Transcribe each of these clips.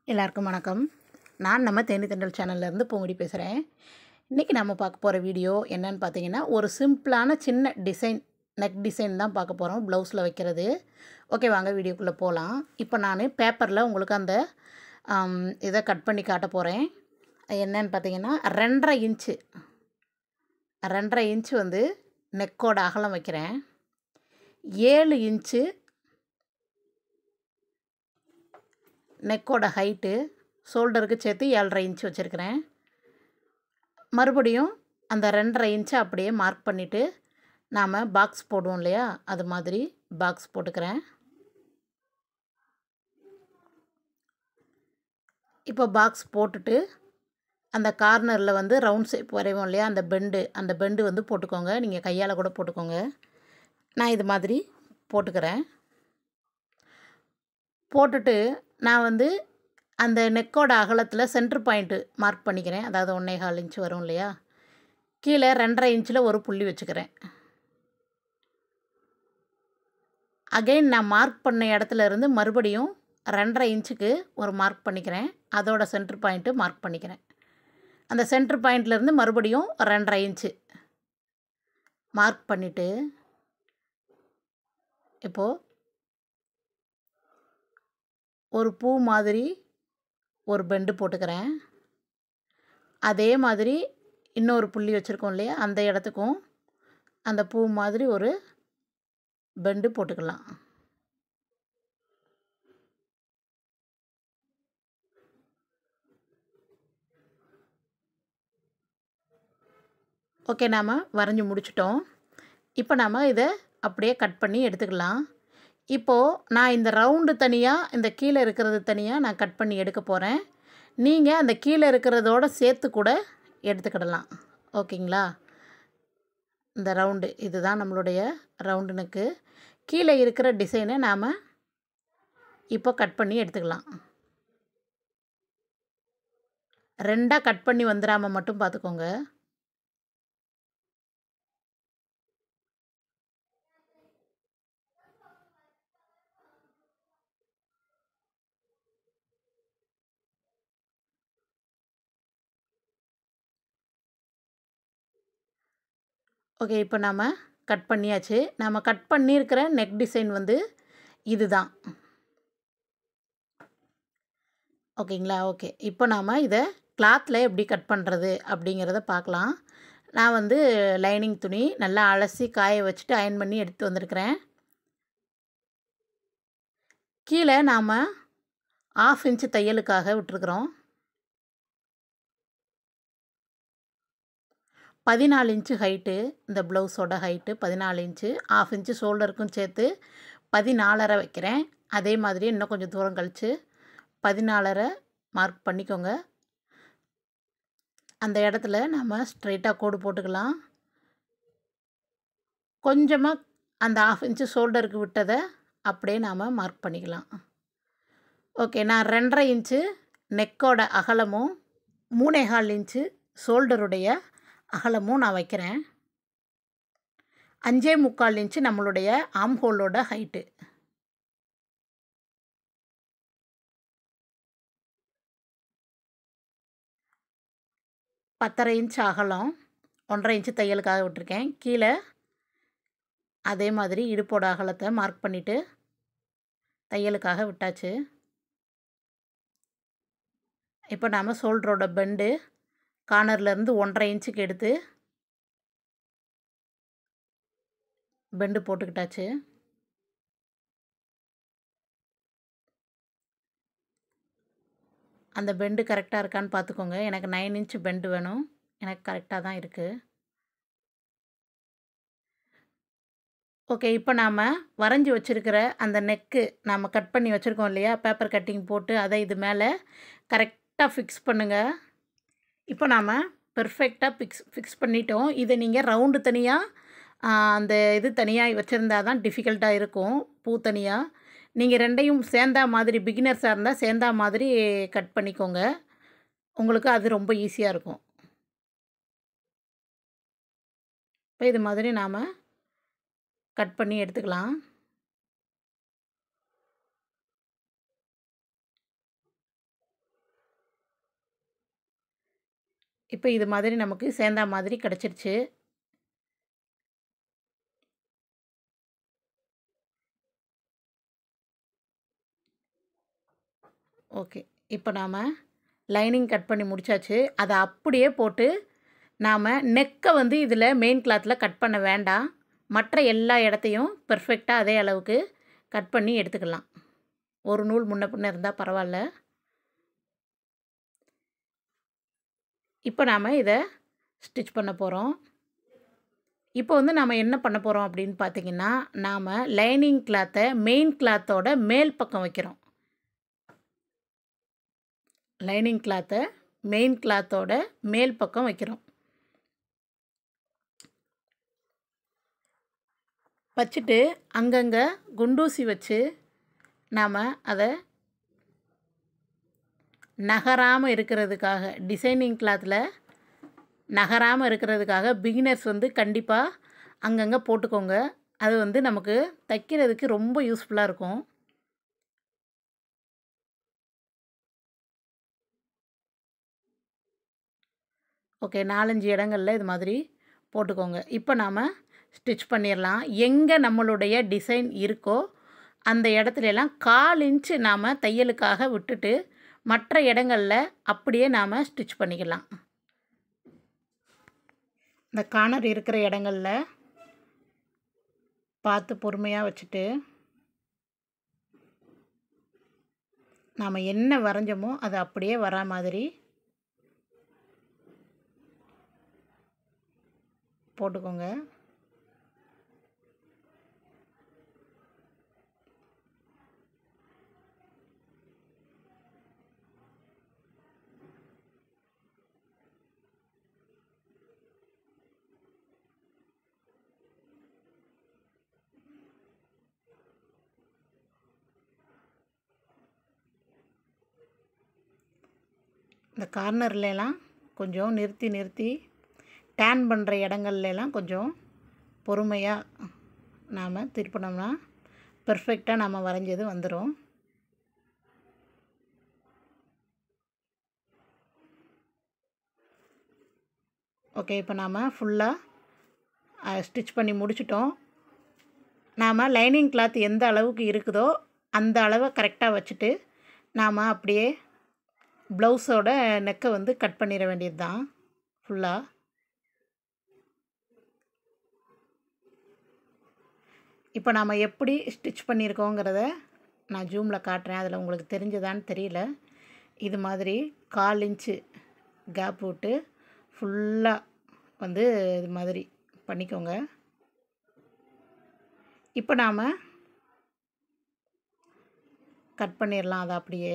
எல்லாருக்கும் வணக்கம் நான் நம்ம தேனி தென்றல் சேனல்லேருந்து பூங்குடி பேசுகிறேன் இன்றைக்கி நம்ம பார்க்க போகிற வீடியோ என்னன்னு பார்த்தீங்கன்னா ஒரு சிம்பிளான சின்ன டிசைன் நெக் டிசைன் தான் பார்க்க போகிறோம் ப்ளவுஸில் வைக்கிறது ஓகே வாங்க வீடியோக்குள்ளே போகலாம் இப்போ நான் பேப்பரில் உங்களுக்கு அந்த ஆம், இதை கட் பண்ணி காட்ட போகிறேன் என்னன்னு பார்த்தீங்கன்னா ரெண்டரை இன்ச்சு ரெண்டரை இன்ச்சு வந்து நெக்கோட அகலம் வைக்கிறேன் ஏழு இன்ச்சு நெக்கோட ஹைட்டு ஷோல்டருக்கு சேர்த்து ஏழரை இன்ச் வச்சுருக்கிறேன் மறுபடியும் அந்த ரெண்டரை இன்ச்சை அப்படியே மார்க் பண்ணிவிட்டு நாம் பாக்ஸ் போடுவோம் இல்லையா அது மாதிரி பாக்ஸ் போட்டுக்கிறேன் இப்போ பாக்ஸ் போட்டுட்டு அந்த கார்னரில் வந்து ரவுண்ட் ஷேப் வரைவோம் இல்லையா அந்த பெண்டு அந்த பெண்டு வந்து போட்டுக்கோங்க நீங்கள் கையால் கூட போட்டுக்கோங்க நான் இது மாதிரி போட்டுக்கிறேன் போட்டுட்டு நான் வந்து அந்த நெக்கோட அகலத்தில் சென்டர் பாயிண்ட்டு மார்க் பண்ணிக்கிறேன் அதாவது ஒன்றே கால் இன்ச் வரும் இல்லையா கீழே ரெண்டரை இன்ச்சில் ஒரு புள்ளி வச்சுக்கிறேன் அகைன் நான் மார்க் பண்ண இடத்துல இருந்து மறுபடியும் ரெண்டரை இன்ச்சுக்கு ஒரு மார்க் பண்ணிக்கிறேன் அதோட சென்டர் பாயிண்ட்டு மார்க் பண்ணிக்கிறேன் அந்த சென்டர் பாயிண்ட்லேருந்து மறுபடியும் ரெண்டரை இன்ச்சு மார்க் பண்ணிவிட்டு இப்போது ஒரு பூ மாதிரி ஒரு பெண்டு போட்டுக்கிறேன் அதே மாதிரி இன்னொரு புள்ளி வச்சுருக்கோம் இல்லையா அந்த இடத்துக்கும் அந்த பூ மாதிரி ஒரு பெண்டு போட்டுக்கலாம் ஓகே நாம் வரைஞ்சி முடிச்சிட்டோம் இப்போ நாம் இதை அப்படியே கட் பண்ணி எடுத்துக்கலாம் இப்போது நான் இந்த ரவுண்டு தனியாக இந்த கீழே இருக்கிறது தனியாக நான் கட் பண்ணி எடுக்க போகிறேன் நீங்கள் அந்த கீழே இருக்கிறதோட சேர்த்து கூட எடுத்துக்கிடலாம் ஓகேங்களா இந்த ரவுண்டு இதுதான் நம்மளுடைய ரவுண்டுனுக்கு கீழே இருக்கிற டிசைனை நாம் இப்போ கட் பண்ணி எடுத்துக்கலாம் ரெண்டாக கட் பண்ணி வந்துடாமல் மட்டும் பார்த்துக்கோங்க ஓகே இப்போ நாம் கட் பண்ணியாச்சு நாம் கட் பண்ணியிருக்கிற நெக் டிசைன் வந்து இதுதான் ஓகேங்களா ஓகே இப்போ நாம் இதை கிளாத்தில் எப்படி கட் பண்ணுறது அப்படிங்கிறத பார்க்கலாம் நான் வந்து லைனிங் துணி நல்லா அலசி காய வச்சுட்டு அயன் பண்ணி எடுத்து வந்திருக்கிறேன் கீழே நாம் ஆஃப் இன்ச்சு தையலுக்காக விட்டுருக்குறோம் பதினாலு இன்ச்சு ஹைட்டு இந்த ப்ளவுஸோட ஹைட்டு பதினாலு இன்ச்சு ஆஃப் இன்ச்சு ஷோல்டருக்கும் சேர்த்து பதினாலரை வைக்கிறேன் அதே மாதிரி இன்னும் கொஞ்சம் தூரம் கழித்து பதினாலரை மார்க் பண்ணிக்கோங்க அந்த இடத்துல நம்ம ஸ்ட்ரைட்டாக கோடு போட்டுக்கலாம் கொஞ்சமாக அந்த ஆஃப் இன்ச்சு ஷோல்டருக்கு விட்டதை அப்படியே நாம் மார்க் பண்ணிக்கலாம் ஓகே நான் ரெண்டரை இன்ச்சு நெக்கோட அகலமும் மூணேகால் இன்ச்சு ஷோல்டருடைய அகலமும் நான் வைக்கிறேன் அஞ்சே முக்கால் இன்ச்சு நம்மளுடைய ஆம்ஹோலோட ஹைட்டு பத்தரை இன்ச் அகலம் ஒன்றரை இன்ச்சு தையலுக்காக விட்டுருக்கேன் கீழே அதே மாதிரி இடுப்போட அகலத்தை மார்க் பண்ணிவிட்டு தையலுக்காக விட்டாச்சு இப்போ நாம் ஷோல்டரோட பெண்டு கார்னர்லேருந்து ஒன்றரை இன்ச்சுக்கு எடுத்து பெண்டு போட்டுக்கிட்டாச்சு அந்த பெண்டு கரெக்டாக இருக்கான்னு பார்த்துக்கோங்க எனக்கு நைன் இன்ச்சு பெண்டு வேணும் எனக்கு கரெக்டாக தான் இருக்குது ஓகே இப்போ நாம் வரைஞ்சி வச்சுருக்கிற அந்த நெக்கு நாம் கட் பண்ணி வச்சுருக்கோம் இல்லையா பேப்பர் கட்டிங் போட்டு அதை இது மேலே கரெக்டாக ஃபிக்ஸ் பண்ணுங்கள் இப்போ நாம் பெர்ஃபெக்டாக ஃபிக்ஸ் ஃபிக்ஸ் பண்ணிட்டோம் இதை நீங்கள் ரவுண்டு தனியாக அந்த இது தனியாக வச்சுருந்தா தான் டிஃபிகல்ட்டாக இருக்கும் பூ தனியாக நீங்கள் ரெண்டையும் சேர்ந்தா மாதிரி பிகினர்ஸாக இருந்தால் சேர்ந்தா மாதிரி கட் பண்ணிக்கோங்க உங்களுக்கு அது ரொம்ப ஈஸியாக இருக்கும் இப்போ இது மாதிரி நாம் கட் பண்ணி எடுத்துக்கலாம் இப்போ இது மாதிரி நமக்கு சேர்ந்தா மாதிரி கிடச்சிருச்சு ஓகே இப்போ நாம் லைனிங் கட் பண்ணி முடிச்சாச்சு அதை அப்படியே போட்டு நாம் நெக்கை வந்து இதில் மெயின் கிளாத்தில் கட் பண்ண வேண்டாம் மற்ற எல்லா இடத்தையும் பெர்ஃபெக்டாக அதே அளவுக்கு கட் பண்ணி எடுத்துக்கலாம் ஒரு நூல் முன்ன பின்ன இருந்தால் பரவாயில்ல இப்போ நாம் இதை ஸ்டிச் பண்ண போகிறோம் இப்போ வந்து நாம் என்ன பண்ண போகிறோம் அப்படின்னு பார்த்தீங்கன்னா நாம் லைனிங் கிளாத்தை மெயின் கிளாத்தோட மேல் பக்கம் வைக்கிறோம் லைனிங் கிளாத்தை மெயின் கிளாத்தோட மேல் பக்கம் வைக்கிறோம் வச்சுட்டு அங்கங்கே குண்டூசி வச்சு நாம் அதை நகராமல் இருக்கிறதுக்காக டிசைனிங் கிளாத்தில் நகராமல் இருக்கிறதுக்காக பிகினர்ஸ் வந்து கண்டிப்பாக அங்கங்கே போட்டுக்கோங்க அது வந்து நமக்கு தைக்கிறதுக்கு ரொம்ப யூஸ்ஃபுல்லாக இருக்கும் ஓகே நாலஞ்சு இடங்களில் இது மாதிரி போட்டுக்கோங்க இப்போ நாம் ஸ்டிச் பண்ணிடலாம் எங்கே நம்மளுடைய டிசைன் இருக்கோ அந்த இடத்துல எல்லாம் கால் இன்ச்சு நாம் தையலுக்காக விட்டுட்டு மற்ற இடங்களில் அப்படியே நாம் ஸ்டிச் பண்ணிக்கலாம் இந்த கார்னர் இருக்கிற இடங்களில் பார்த்து பொறுமையாக வச்சுட்டு நாம் என்ன வரைஞ்சோமோ அது அப்படியே வரா மாதிரி போட்டுக்கோங்க இந்த கார்னர்லலாம் கொஞ்சம் நிறுத்தி நிறுத்தி டேன் பண்ணுற இடங்கள்லாம் கொஞ்சம் பொறுமையாக நாம் திருப்பினோம்னா பெர்ஃபெக்டாக நாம் வரைஞ்சது வந்துடும் ஓகே இப்போ நாம் ஃபுல்லாக ஸ்டிச் பண்ணி முடிச்சிட்டோம் நாம் லைனிங் கிளாத் எந்த அளவுக்கு இருக்குதோ அந்த அளவை கரெக்டாக வச்சுட்டு நாம் அப்படியே ப்ளவுஸோட நெக்கை வந்து கட் பண்ணிட வேண்டியது தான் ஃபுல்லாக இப்போ நாம் எப்படி ஸ்டிச் பண்ணியிருக்கோங்கிறத நான் ஜூமில் காட்டுறேன் அதில் உங்களுக்கு தெரிஞ்சதான்னு தெரியல இது மாதிரி கால் இன்ச்சு கேப் விட்டு ஃபுல்லாக வந்து இது மாதிரி பண்ணிக்கோங்க இப்போ நாம் கட் பண்ணிடலாம் அதை அப்படியே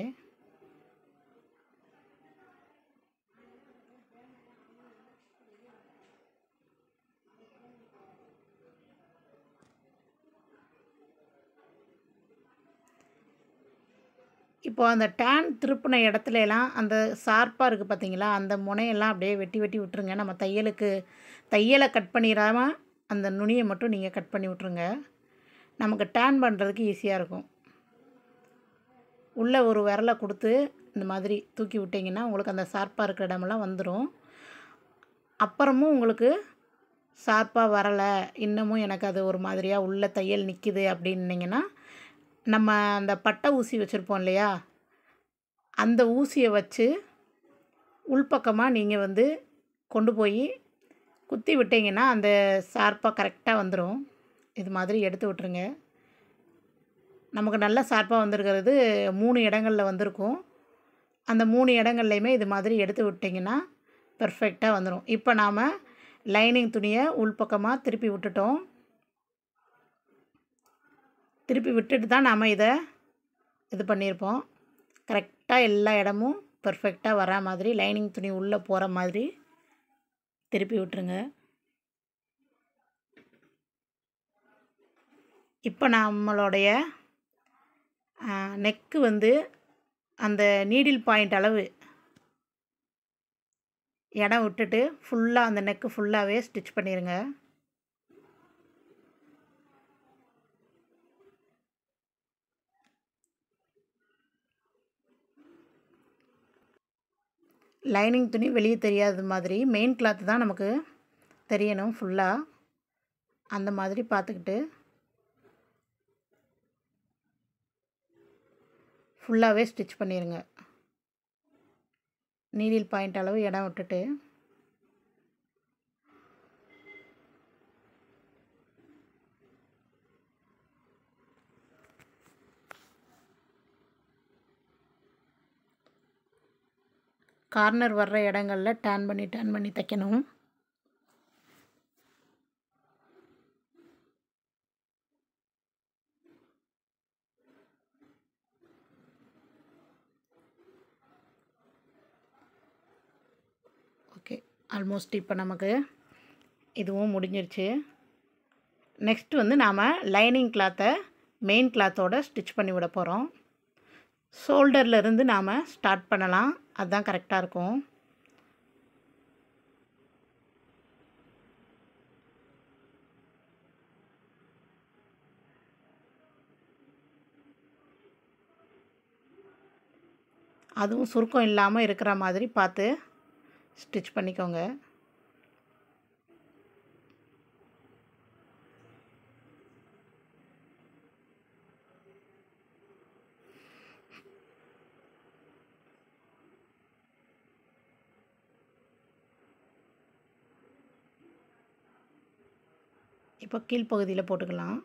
இப்போ அந்த டேன் திருப்பின இடத்துல எல்லாம் அந்த ஷார்ப்பாக இருக்குது பார்த்தீங்களா அந்த முனையெல்லாம் அப்படியே வெட்டி வெட்டி விட்டுருங்க நம்ம தையலுக்கு தையலை கட் பண்ணிடாமல் அந்த நுனியை மட்டும் நீங்கள் கட் பண்ணி விட்ருங்க நமக்கு டேன் பண்ணுறதுக்கு ஈஸியாக இருக்கும் உள்ளே ஒரு விரலை கொடுத்து இந்த மாதிரி தூக்கி விட்டிங்கன்னா உங்களுக்கு அந்த ஷார்ப்பாக இருக்கிற இடமெல்லாம் வந்துடும் அப்புறமும் உங்களுக்கு ஷார்ப்பாக வரலை இன்னமும் எனக்கு அது ஒரு மாதிரியாக உள்ள தையல் நிற்கிது அப்படின்னீங்கன்னா நம்ம அந்த பட்டை ஊசி வச்சுருப்போம் இல்லையா அந்த ஊசியை வச்சு உள்பக்கமாக நீங்கள் வந்து கொண்டு போய் குத்தி விட்டிங்கன்னா அந்த ஷார்ப்பாக கரெக்டாக வந்துடும் இது மாதிரி எடுத்து விட்ருங்க நமக்கு நல்ல ஷார்ப்பாக வந்திருக்கிறது மூணு இடங்களில் வந்திருக்கும் அந்த மூணு இடங்கள்லையுமே இது மாதிரி எடுத்து விட்டிங்கன்னா பெர்ஃபெக்டாக வந்துடும் இப்போ நாம் லைனிங் துணியை உள்பக்கமாக திருப்பி விட்டுட்டோம் திருப்பி விட்டுட்டு தான் நாம் இதை இது பண்ணியிருப்போம் கரெக்டாக எல்லா இடமும் பர்ஃபெக்டாக வரா மாதிரி லைனிங் துணி உள்ளே போகிற மாதிரி திருப்பி விட்டுருங்க இப்போ நம்மளுடைய நெக்கு வந்து அந்த நீடில் பாயிண்ட் அளவு இடம் விட்டுட்டு ஃபுல்லாக அந்த நெக்கு ஃபுல்லாகவே ஸ்டிச் பண்ணிடுங்க லைனிங் துணி வெளியே தெரியாத மாதிரி மெயின் கிளாத் தான் நமக்கு தெரியணும் ஃபுல்லாக அந்த மாதிரி பார்த்துக்கிட்டு ஃபுல்லாகவே ஸ்டிச் பண்ணிடுங்க நீடில் பாயிண்ட் அளவு இடம் விட்டுட்டு கார்னர் வர்ற இடங்களில் டேன் பண்ணி டேன் பண்ணி தைக்கணும் ஓகே ஆல்மோஸ்ட் இப்போ நமக்கு இதுவும் முடிஞ்சிருச்சு நெக்ஸ்ட் வந்து நாம் லைனிங் கிளாத்தை மெயின் கிளாத்தோட ஸ்டிச் பண்ணி விட போகிறோம் ஷோல்டரில் இருந்து நாம் ஸ்டார்ட் பண்ணலாம் அதுதான் கரெக்டாக இருக்கும் அதுவும் சுருக்கம் இல்லாமல் இருக்கிற மாதிரி பார்த்து ஸ்டிச் பண்ணிக்கோங்க இப்போ கீழ்ப்பகுதியில் போட்டுக்கலாம்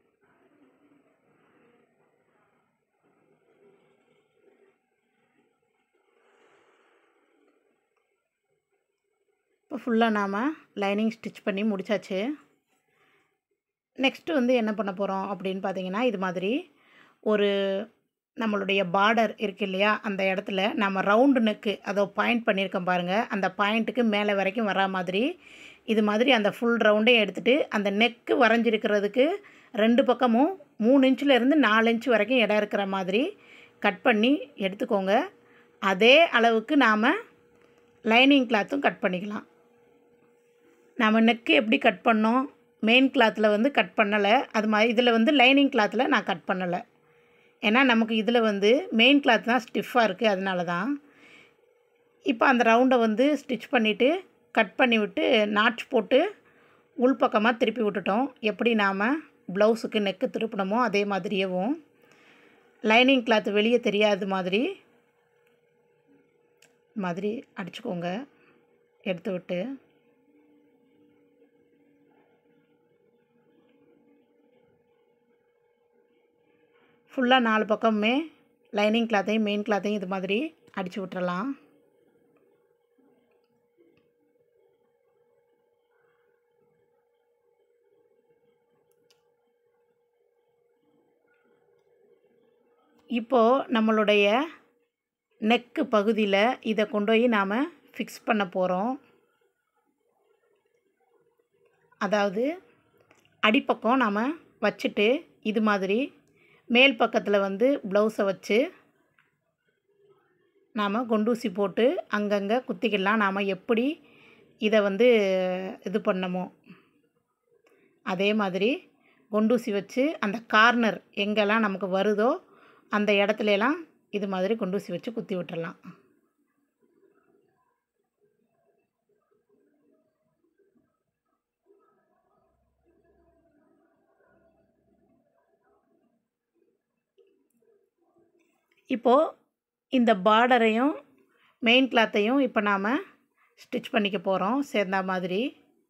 இப்போ ஃபுல்லாக நாம் லைனிங் ஸ்டிச் பண்ணி முடித்தாச்சு நெக்ஸ்ட்டு வந்து என்ன பண்ண போகிறோம் அப்படின்னு பார்த்தீங்கன்னா இது மாதிரி ஒரு நம்மளுடைய பார்டர் இருக்கு இல்லையா அந்த இடத்துல நம்ம ரவுண்டு நெக்கு அதை பாயிண்ட் பண்ணியிருக்கோம் பாருங்கள் அந்த பாயிண்ட்டுக்கு மேலே வரைக்கும் வரா மாதிரி இது மாதிரி அந்த ஃபுல் ரவுண்டையும் எடுத்துகிட்டு அந்த நெக்கு வரைஞ்சிருக்கிறதுக்கு ரெண்டு பக்கமும் மூணு இன்ச்சிலேருந்து நாலு இன்ச் வரைக்கும் இடம் இருக்கிற மாதிரி கட் பண்ணி எடுத்துக்கோங்க அதே அளவுக்கு நாம் லைனிங் கிளாத்தும் கட் பண்ணிக்கலாம் நம்ம நெக்கு எப்படி கட் பண்ணோம் மெயின் கிளாத்தில் வந்து கட் பண்ணலை அது மாதிரி இதில் வந்து லைனிங் கிளாத்தில் நான் கட் பண்ணலை ஏன்னா நமக்கு இதில் வந்து மெயின் கிளாத் தான் ஸ்டிஃபாக இருக்குது அதனால தான் இப்போ அந்த ரவுண்டை வந்து ஸ்டிச் பண்ணிவிட்டு கட் பண்ணி விட்டு நாட்ச் போட்டு உள்பக்கமாக திருப்பி விட்டுட்டோம் எப்படி நாம் ப்ளவுஸுக்கு நெக்கு திருப்பினமோ அதே மாதிரியேவும் லைனிங் கிளாத் வெளியே தெரியாத மாதிரி மாதிரி அடிச்சுக்கோங்க எடுத்து விட்டு ஃபுல்லாக நாலு பக்கமுமே லைனிங் கிளாத்தையும் மெயின் கிளாத்தையும் இது மாதிரி அடித்து விட்டுறலாம் இப்போது நம்மளுடைய நெக்கு பகுதியில் இதை கொண்டு போய் நாம் ஃபிக்ஸ் பண்ண போகிறோம் அதாவது அடிப்பக்கம் நாம் வச்சுட்டு இது மாதிரி மேல் பக்கத்தில் வந்து ப்ளவுஸை வச்சு நாம் குண்டூசி போட்டு அங்கங்கே குத்திக்கலாம் நாம் எப்படி இதை வந்து இது பண்ணமோ அதே மாதிரி குண்டூசி வச்சு அந்த கார்னர் எங்கெல்லாம் நமக்கு வருதோ அந்த இடத்துலலாம் இது மாதிரி குண்டூசி வச்சு குத்தி விட்டுறலாம் இப்போது இந்த பார்டரையும் மெயின் கிளாத்தையும் இப்போ நாம் ஸ்டிச் பண்ணிக்க போகிறோம் சேர்ந்தா மாதிரி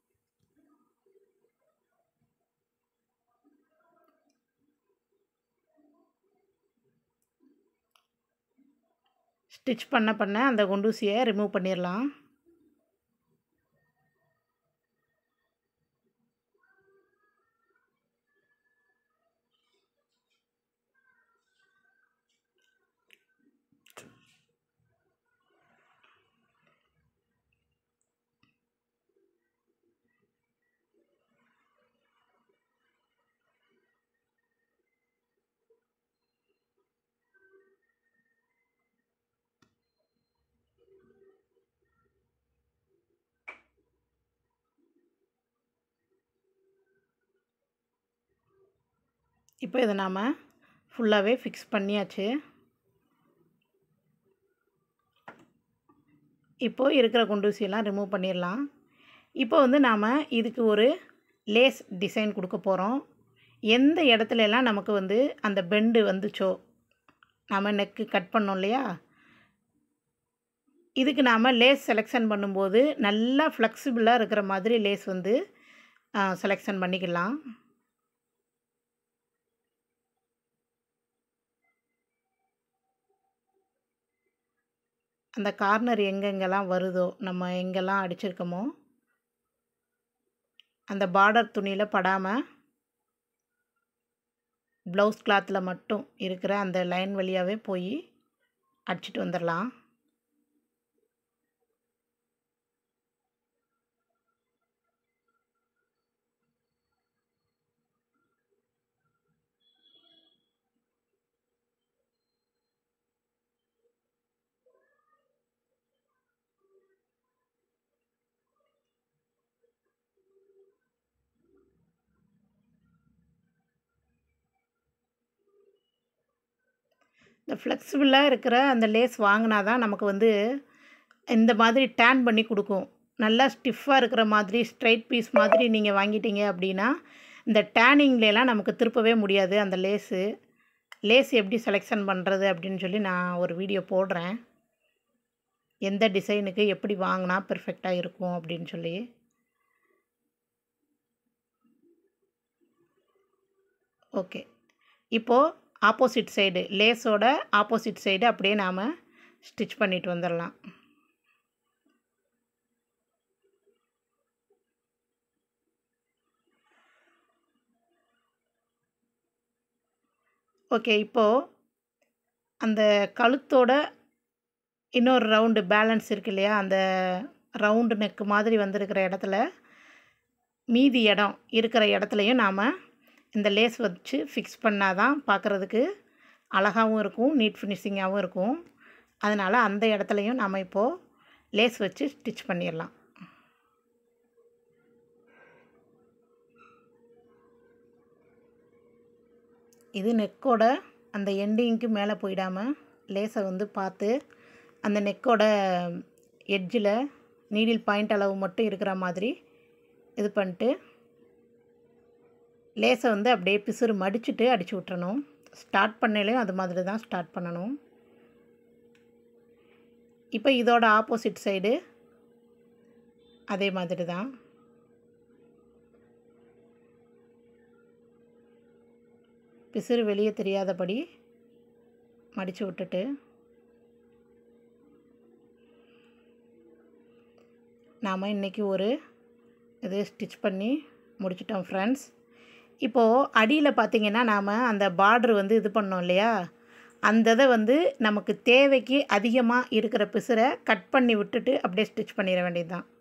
ஸ்டிச் பண்ண பண்ண அந்த குண்டூசியை ரிமூவ் பண்ணிடலாம் இப்போ இதை நாம் ஃபுல்லாகவே ஃபிக்ஸ் பண்ணியாச்சு இப்போது இருக்கிற குண்டூசியெல்லாம் ரிமூவ் பண்ணிடலாம் இப்போ வந்து நாம் இதுக்கு ஒரு லேஸ் டிசைன் கொடுக்க போகிறோம் எந்த இடத்துல எல்லாம் நமக்கு வந்து அந்த பெண்டு வந்துச்சோ நாம் நெக்கு கட் பண்ணோம் இல்லையா இதுக்கு நாம் லேஸ் செலெக்ஷன் பண்ணும்போது நல்லா ஃப்ளெக்சிபிளாக இருக்கிற மாதிரி லேஸ் வந்து செலெக்ஷன் பண்ணிக்கலாம் அந்த கார்னர் எங்கெங்கெல்லாம் வருதோ நம்ம எங்கெல்லாம் அடிச்சிருக்கோமோ அந்த பார்டர் துணியில் படாமல் ப்ளவுஸ் கிளாத்தில் மட்டும் இருக்கிற அந்த லைன் வழியாகவே போய் அடிச்சிட்டு வந்துடலாம் இந்த ஃப்ளெக்சிபிளாக இருக்கிற அந்த லேஸ் வாங்கினா தான் நமக்கு வந்து இந்த மாதிரி டேன் பண்ணி கொடுக்கும் நல்லா ஸ்டிஃபாக இருக்கிற மாதிரி ஸ்ட்ரைட் பீஸ் மாதிரி நீங்கள் வாங்கிட்டீங்க அப்படின்னா இந்த டேனிங்லலாம் நமக்கு திருப்பவே முடியாது அந்த லேஸு லேஸ் எப்படி செலெக்ஷன் பண்ணுறது அப்படின்னு சொல்லி நான் ஒரு வீடியோ போடுறேன் எந்த டிசைனுக்கு எப்படி வாங்கினா பெர்ஃபெக்டாக இருக்கும் அப்படின்னு சொல்லி ஓகே இப்போது ஆப்போசிட் சைடு லேஸோட ஆப்போசிட் சைடு அப்படியே நாம் ஸ்டிச் பண்ணிட்டு வந்துடலாம் ஓகே இப்போது அந்த கழுத்தோட இன்னொரு ரவுண்டு பேலன்ஸ் இருக்கு இல்லையா அந்த ரவுண்டு நெக்கு மாதிரி வந்திருக்கிற இடத்துல மீதி இடம் இருக்கிற இடத்துலையும் நாம் இந்த லேஸ் வச்சு ஃபிக்ஸ் பண்ணால் தான் பார்க்குறதுக்கு அழகாகவும் இருக்கும் நீட் ஃபினிஷிங்காகவும் இருக்கும் அதனால் அந்த இடத்துலையும் நாம் இப்போது லேஸ் வச்சு ஸ்டிச் பண்ணிடலாம் இது நெக்கோட அந்த எண்டிங்க்கு மேலே போயிடாமல் லேஸை வந்து பார்த்து அந்த நெக்கோட எட்ஜில் நீடில் பாயிண்ட் அளவு மட்டும் இருக்கிற மாதிரி இது பண்ணிட்டு லேஸை வந்து அப்படியே பிசுறு மடிச்சுட்டு அடித்து விட்டுறணும் ஸ்டார்ட் பண்ணலையும் அது மாதிரி தான் ஸ்டார்ட் பண்ணணும் இப்போ இதோட ஆப்போசிட் சைடு அதே மாதிரி தான் பிசுறு வெளியே தெரியாதபடி மடித்து விட்டுட்டு நாம் இன்றைக்கி ஒரு இது ஸ்டிச் பண்ணி முடிச்சிட்டோம் ஃப்ரெண்ட்ஸ் இப்போது அடியில் பார்த்திங்கன்னா நாம் அந்த பார்ட்ரு வந்து இது பண்ணோம் இல்லையா அந்த இதை வந்து நமக்கு தேவைக்கு அதிகமாக இருக்கிற பிசுரை கட் பண்ணி விட்டுட்டு அப்படியே ஸ்டிச் பண்ணிட வேண்டியது தான்